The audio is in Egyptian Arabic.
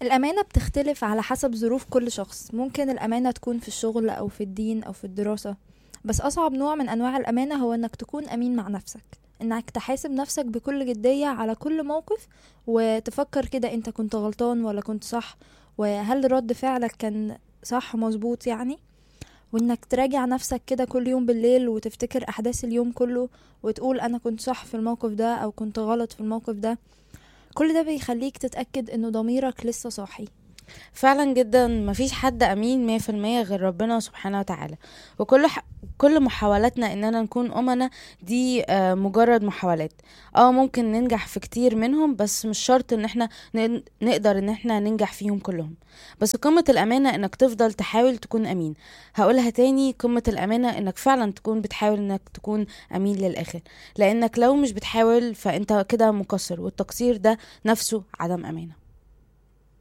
الأمانة بتختلف على حسب ظروف كل شخص ممكن الأمانة تكون في الشغل أو في الدين أو في الدراسة بس أصعب نوع من أنواع الأمانة هو إنك تكون أمين مع نفسك إنك تحاسب نفسك بكل جدية على كل موقف وتفكر كده أنت كنت غلطان ولا كنت صح وهل رد فعلك كان صح مظبوط يعني وإنك تراجع نفسك كده كل يوم بالليل وتفتكر أحداث اليوم كله وتقول أنا كنت صح في الموقف ده أو كنت غلط في الموقف ده كل ده بيخليك تتأكد إنه ضميرك لسه صاحي فعلا جدا مفيش حد امين مية في المية غير ربنا سبحانه وتعالى وكل ح... كل محاولاتنا اننا نكون امنا دي آه، مجرد محاولات اه ممكن ننجح في كتير منهم بس مش شرط ان احنا ن... نقدر ان احنا ننجح فيهم كلهم بس قمة الامانة انك تفضل تحاول تكون امين هقولها تاني قمة الامانة انك فعلا تكون بتحاول انك تكون امين للاخر لانك لو مش بتحاول فانت كده مقصر والتقصير ده نفسه عدم امانة